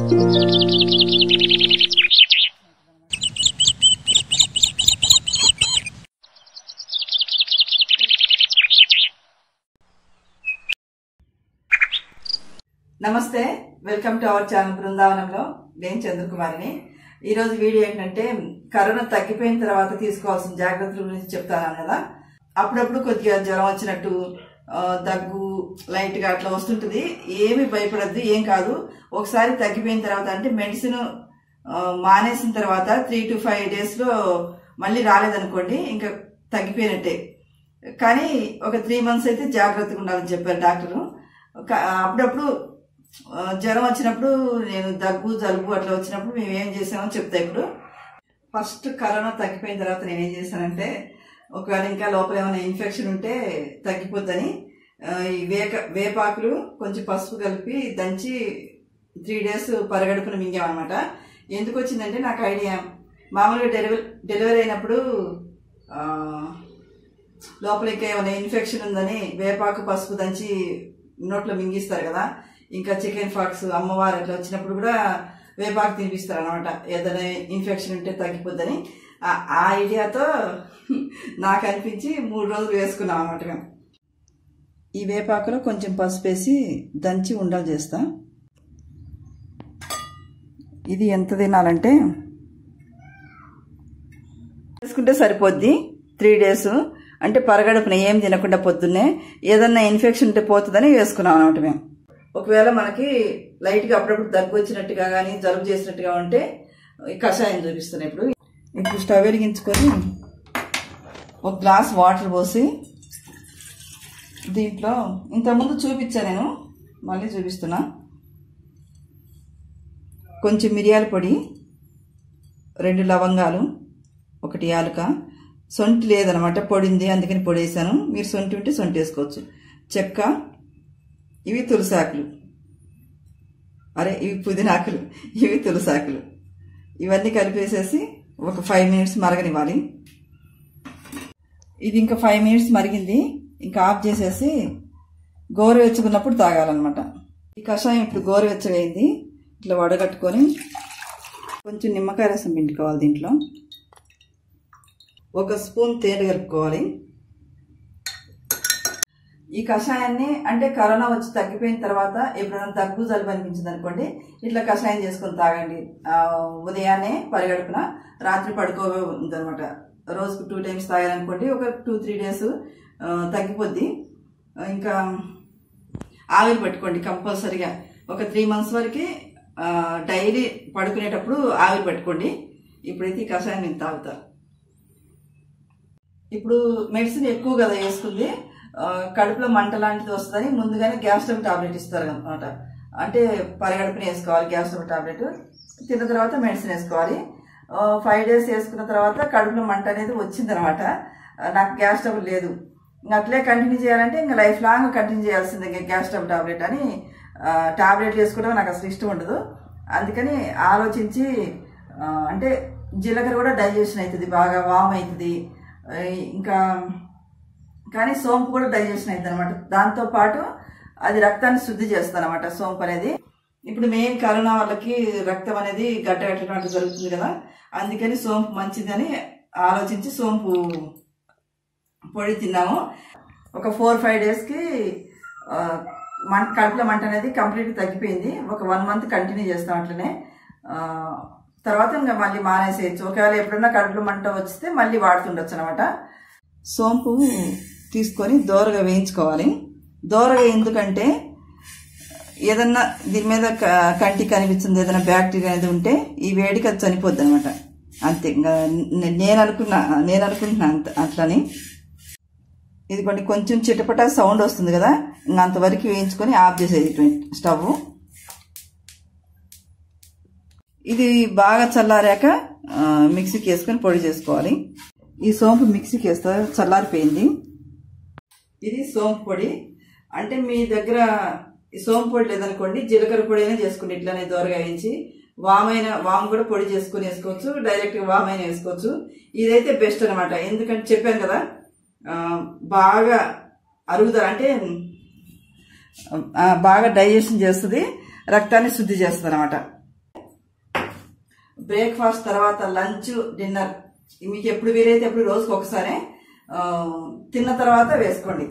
నమస్తే welcome to our channel బృందావనంలో నేను చంద్రకుమారిని ఈ రోజు వీడియో ఏంటంటే కరోనా తగ్గిపోయిన తర్వాత తీసుకోవాల్సిన జాగ్రత్తల గురించి చెప్తాను కదా అప్పుడప్పుడు కొద్దిగా జ్వరం వచ్చినట్టు ఆ, దగ్గు లైట్ గా అట్లా వస్తుంటుంది ఏమి భయపడద్దు ఏం కాదు ఒకసారి తగ్గిపోయిన తర్వాత అంటే మెడిసిన్ మానేసిన తర్వాత త్రీ టు ఫైవ్ డేస్ లో మళ్ళీ రాలేదనుకోండి ఇంకా తగ్గిపోయినట్టే కానీ ఒక త్రీ మంత్స్ అయితే జాగ్రత్తగా ఉండాలని చెప్పారు డాక్టరు ఒక- అప్పుడప్పుడు ఆ, జ్వరం వచ్చినప్పుడు నేను దగ్గు జలుబు అట్లా వచ్చినప్పుడు మేము ఏం చేసామో చెప్తా ఇప్పుడు ఫస్ట్ కరోనా తగ్గిపోయిన తర్వాత నేను ఏం చేశానంటే ఒకవేళ ఇంకా లోపల ఏమైనా ఇన్ఫెక్షన్ ఉంటే తగ్గిపోద్దని ఆ, ఈ వేక వేపాకులు కొంచెం పసుపు కలిపి దంచి త్రీ డేస్ పరగడుపున మింగామన్నమాట ఎందుకు వచ్చిందంటే నాకు ఐడియా మామూలుగా డెలివరీ డెలివరీ అయినప్పుడు ఆ, లోపల ఇంకా ఏమైనా ఇన్ఫెక్షన్ ఉందని వేపాకు పసుపు దంచి నోట్లో మింగిస్తారు కదా ఇంకా చికెన్ ఫాక్స్ అమ్మవారు అట్లా వచ్చినప్పుడు కూడా వేపాకు తినిపిస్తారు అనమాట ఏదైనా ఇన్ఫెక్షన్ ఉంటే తగ్గిపోద్దని ఆ- ఆ ఐడియాతో నాకు అనిపించి మూడు రోజులు వేసుకున్నాం అనమాట మేము ఈ వేపాకులో కొంచెం పసుపు వేసి దంచి ఉండలు చేస్తా ఇది ఎంత తినాలంటే వేసుకుంటే సరిపోద్ది త్రీ డేస్ అంటే పరగడుపున ఏం తినకుండా పొద్దున్నే ఏదన్నా ఇన్ఫెక్షన్ ఉంటే పోతుందని వేసుకున్నాం అనమాట మేము ఒకవేళ మనకి లైట్గా అప్పుడప్పుడు దగ్గు వచ్చినట్టుగా కానీ జలుబు చేసినట్టుగా ఉంటే ఈ కషాయం చూపిస్తాను ఇప్పుడు ఇప్పుడు స్టవ్ వెలిగించుకొని ఒక గ్లాస్ వాటర్ పోసి దీంట్లో ఇంతకుముందు చూపించా నేను మళ్ళీ చూపిస్తున్నా కొంచెం మిరియాల పొడి రెండు లవంగాలు ఒకటి యాలుక సొంటి లేదనమాట పొడింది అందుకని పొడి వేసాను మీరు సొంటి ఉంటే సొంటి వేసుకోవచ్చు చెక్క ఇవి తులసాకులు అరే ఇవి పుదీనాకులు ఇవి తులసాకులు ఇవన్నీ కలిపేసేసి ఒక ఫైవ్ మినిట్స్ మరగనివ్వాలి ఇది ఇంకా ఫైవ్ మినిట్స్ మరిగింది ఇంకా ఆఫ్ చేసేసి గోరువెచ్చుకున్నప్పుడు తాగాలన్నమాట ఈ కషాయం ఇప్పుడు గోరువెచ్చగా అయింది ఇట్లా వడగట్టుకొని కొంచెం నిమ్మకాయ రసం పిండుకోవాలి దీంట్లో ఒక స్పూన్ తేనె కలుపుకోవాలి ఈ కషాయాన్ని అంటే కరోనా వచ్చి తగ్గిపోయిన తర్వాత ఎప్పుడైనా దగ్గు జలుబు అనిపించింది అనుకోండి ఇట్లా కషాయం చేసుకొని తాగండి ఆ, ఉదయాన్నే పరిగడుపున రాత్రి పడుకోదనమాట రోజుకు టూ టైమ్స్ తాగాలనుకోండి ఒక టూ త్రీ డేస్ తగ్గిపోద్ది ఇంకా ఆవిరి పట్టుకోండి కంపల్సరిగా ఒక త్రీ మంత్స్ వరకు డైలీ పడుకునేటప్పుడు ఆవిరి పట్టుకోండి ఇప్పుడైతే ఈ కషాయం నేను తాగుతా ఇప్పుడు మెడిసిన్ ఎక్కువ కదా వేసుకుంది ఆ, కడుపులో మంట లాంటిది వస్తుందని ముందుగానే గ్యాస్ ట్రబుల్ టాబ్లెట్ ఇస్తారు అనమాట అంటే పరిగడుపుని వేసుకోవాలి గ్యాస్ ట్రబుల్ టాబ్లెట్ తిన్న తర్వాత మెడిసిన్ వేసుకోవాలి ఫైవ్ డేస్ వేసుకున్న తర్వాత కడుపులో మంట అనేది వచ్చిందనమాట నాకు గ్యాస్ ట్రబుల్ లేదు ఇంకా అట్లే కంటిన్యూ చేయాలంటే ఇంకా లైఫ్ లాంగ్ కంటిన్యూ చేయాల్సిందే ఇంకా గ్యాస్ ట్రబుల్ టాబ్లెట్ అని టాబ్లెట్ వేసుకోవడం నాకు అసలు ఇష్టం ఉండదు అందుకని ఆలోచించి ఆ, అంటే జీలకర్ర కూడా డైజెషన్ అవుతుంది బాగా వామ్ అవుతుంది ఆ, ఇంకా కానీ సోంపు కూడా డైజెషన్ అవుతుంది అనమాట దాంతో పాటు అది రక్తాన్ని శుద్ధి చేస్తుంది అనమాట సోంపు అనేది ఇప్పుడు మెయిన్ కరోనా వాళ్ళకి రక్తం అనేది గడ్డగట్టడం అట్లా జరుగుతుంది కదా అందుకని సోంపు మంచిదని ఆలోచించి సోంపు పొడి తిన్నాము ఒక ఫోర్ ఫైవ్ డేస్కి మంట కడుపులో మంట అనేది కంప్లీట్గా తగ్గిపోయింది ఒక వన్ మంత్ కంటిన్యూ చేస్తాం అట్లనే ఆ, తర్వాత ఇంకా మళ్ళీ మానేసేయచ్చు ఒకవేళ ఎప్పుడన్నా కడుపులో మంట వస్తే మళ్ళీ వాడుతుండొచ్చు అనమాట సోంపు తీసుకొని దోరగా వేయించుకోవాలి దోరగా ఎందుకంటే ఏదన్నా దీని మీద క- కంటికి కనిపించింది ఏదైనా బ్యాక్టీరియా అనేది ఉంటే ఈ వేడికి అది చనిపోద్ది అనమాట అంతే ఇంకా నే- నేను అనుకున్నా నేను అనుకుంటున్నా అంత అట్లని ఇది కొన్ని కొంచెం చిటపట సౌండ్ వస్తుంది కదా ఇంకా అంతవరకు వేయించుకొని ఆఫ్ చేసేది ఇటువంటి స్టవ్ ఇది బాగా చల్లారాక ఆ, మిక్సీకి వేసుకొని పొడి చేసుకోవాలి ఈ సోంపు మిక్సీకి వేస్తా చల్లారిపోయింది ఇది సోంపు పొడి అంటే మీ దగ్గర ఈ సోంపు పొడి లేదనుకోండి జీలకర్ర పొడి అయినా చేసుకోండి ఇట్లానే దోరగా వేయించి వామైన వాము కూడా పొడి చేసుకుని వేసుకోవచ్చు డైరెక్ట్గా వామైన వేసుకోవచ్చు ఇదైతే బెస్ట్ అనమాట ఎందుకంటే చెప్పాను కదా ఆ, బాగా అరుగుదల అంటే ఆ, బాగా డైజెషన్ చేస్తుంది రక్తాన్ని శుద్ధి చేస్తుంది అనమాట బ్రేక్ఫాస్ట్ తర్వాత లంచ్ డిన్నర్ మీకు ఎప్పుడు వీలైతే ఎప్పుడు రోజుకి ఒకసారి ఆ, తిన్న తర్వాత వేసుకోండి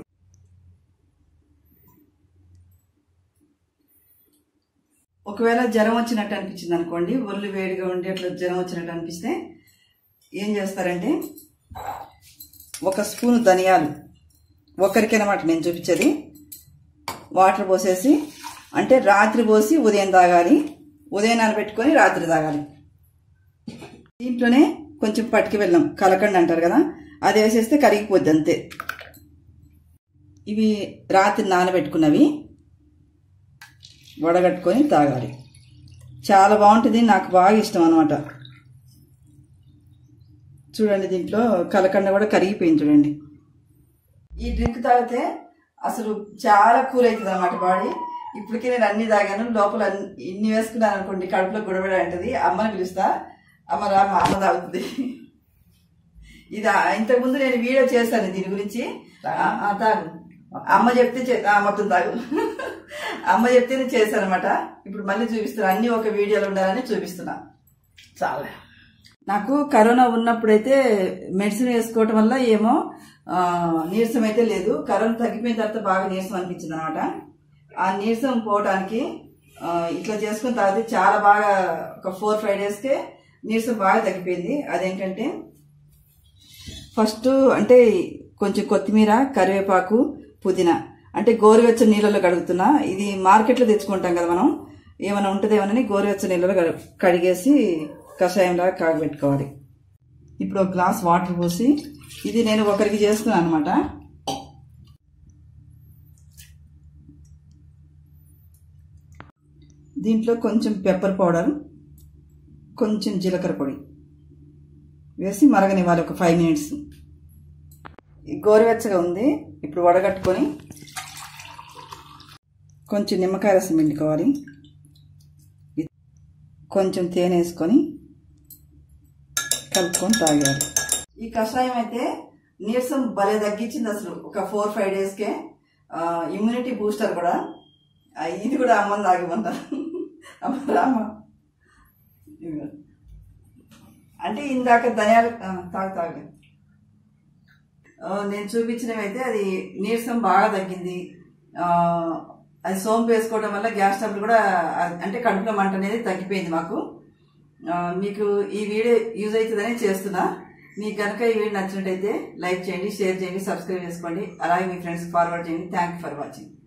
ఒకవేళ జ్వరం వచ్చినట్టు అనిపించింది అనుకోండి ఒళ్ళు వేడిగా ఉండి అట్లా జ్వరం వచ్చినట్టు అనిపిస్తే ఏం చేస్తారంటే ఒక స్పూన్ ధనియాలు ఒకరికి అనమాట నేను చూపించేది వాటర్ పోసేసి అంటే రాత్రి పోసి ఉదయం తాగాలి ఉదయం నానబెట్టుకొని రాత్రి తాగాలి దీంట్లోనే కొంచెం పట్టుకు వెళ్ళాం కలకండి అంటారు కదా అది వేసేస్తే కరిగిపోద్ది అంతే ఇవి రాత్రి నానబెట్టుకున్నవి వడగట్టుకొని తాగాలి చాలా బాగుంటుంది నాకు బాగా ఇష్టం అనమాట చూడండి దీంట్లో కలకండ కూడా కరిగిపోయింది చూడండి ఈ డ్రింక్ తాగితే అసలు చాలా కూల్ అవుతుంది అనమాట బాడీ ఇప్పటికే నేను అన్ని తాగాను లోపల అన్ని- ఇన్ని వేసుకున్నాను అనుకోండి కడుపులో గుడబడ అంటది అమ్మని పిలుస్తా అమ్మ రా మా అమ్మ తాగుతుంది ఇది ఆ- ఇంతకుముందు నేను వీడియో చేశాను దీని గురించి ఆ, ఆ, తాగు అమ్మ చెప్తే చే- ఆ, మొత్తం తాగు అమ్మ చెప్తేనే చేశాను అనమాట ఇప్పుడు మళ్ళీ చూపిస్తున్నా అన్ని ఒక వీడియోలో ఉండాలని చూపిస్తున్నా చాలా నాకు కరోనా ఉన్నప్పుడైతే మెడిసిన్ వేసుకోవటం వల్ల ఏమో ఆ, నీరసం అయితే లేదు కరోనా తగ్గిపోయిన తర్వాత బాగా నీరసం అనిపించింది అనమాట ఆ నీరసం పోవడానికి ఆ, ఇట్లా చేసుకున్న తర్వాత చాలా బాగా ఒక ఫోర్ ఫైవ్ డేస్కే నీరసం బాగా తగ్గిపోయింది అదేంటంటే ఫస్ట్ అంటే కొంచెం కొత్తిమీర కరివేపాకు పుదీనా అంటే గోరువెచ్చని నీళ్ళలో కడుగుతున్నా ఇది మార్కెట్లో తెచ్చుకుంటాం కదా మనం ఏమైనా ఉంటుందేమోనని గోరువెచ్చని నీళ్ళలో కడు- కడిగేసి కషాయంలాగా కాగబెట్టుకోవాలి ఇప్పుడు ఒక గ్లాస్ వాటర్ పోసి ఇది నేను ఒకరికి చేస్తున్నాను అనమాట దీంట్లో కొంచెం పెప్పర్ పౌడర్ కొంచెం జీలకర్ర పొడి వేసి మరగనివ్వాలి ఒక ఫైవ్ మినిట్స్ ఈ గోరువెచ్చగా ఉంది ఇప్పుడు వడగట్టుకొని కొంచెం నిమ్మకాయ రసం పిండుకోవాలి ఇ- కొంచెం తేనె వేసుకొని కలుపుకొని తాగాలి ఈ కషాయం అయితే నీరసం భలే తగ్గించింది అసలు ఒక ఫోర్ ఫైవ్ డేస్కే ఇమ్యూనిటీ బూస్టర్ కూడా ఆ, ఇది కూడా అమ్మని తాగమంటారు అమ్మ రామ ఇదిగో. అంటే ఇందాక ధనియాలు ఆ, తాగు తాగు ఆ, నేను చూపించినవి అయితే అది నీరసం బాగా తగ్గింది ఆ, అది సోంపు వేసుకోవడం వల్ల గ్యాస్ ట్రబుల్ కూడా ఆ, అంటే కడుపులో మంట అనేది తగ్గిపోయింది మాకు ఆ, మీకు ఈ వీడియో యూజ్ అవుతుందని చేస్తున్నా మీకు కనుక ఈ వీడియో నచ్చినట్టయితే లైక్ చేయండి షేర్ చేయండి సబ్స్క్రైబ్ చేసుకోండి అలాగే మీ ఫ్రెండ్స్ ఫార్వర్డ్ చేయండి థ్యాంక్ యూ ఫర్ వాచింగ్